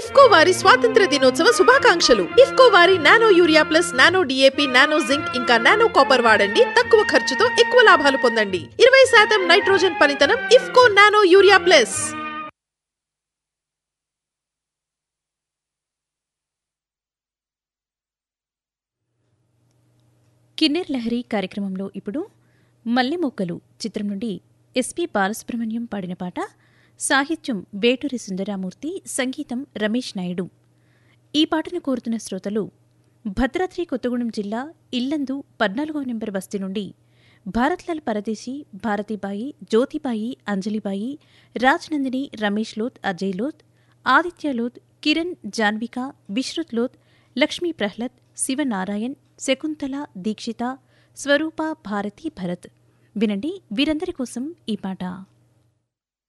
ఇఫ్కో వారి స్వాతంత్ర దినోత్సవ శుభాకాంక్షలు ఇఫ్కో వారి nano urea plus nano DAP nano zinc ఇంకా నానో కాపర్ వాడండి తక్కువ ఖర్చుతో ఎక్కువ లాభాలు పొందండి ఇరవై శాతం నైట్రోజన్ పనితనం IFFCO nano urea plus Kinnera Lahari కార్యక్రమంలో ఇప్పుడు మల్లె మొక్కలు చిత్రం నుండి ఎస్పి బాలసుబ్రహ్మణ్యం పాడిన పాట సాహిత్యం వేటూరి సుందరామూర్తి సంగీతం రమేష్ నాయుడు ఈ పాటను కోరుతున్న శ్రోతలు భద్రాద్రి కొత్తగూడెం జిల్లా ఇల్లందు పద్నాలుగవ నెంబర్ బస్తీ నుండి భారత్లాల్ పరదేశి భారతీబాయి జ్యోతిబాయి అంజలిబాయి రాజ్నందిని రమేష్ లోత్ అజయ్ లోత్ ఆదిత్య లోత్ కిరణ్ జాన్విక విశ్రుత్ లోత్ లక్ష్మీ ప్రహ్లద్ శివనారాయణ్ శకుంతల దీక్షిత స్వరూప భారతి భరత్ వినండి వీరందరి కోసం ఈ పాట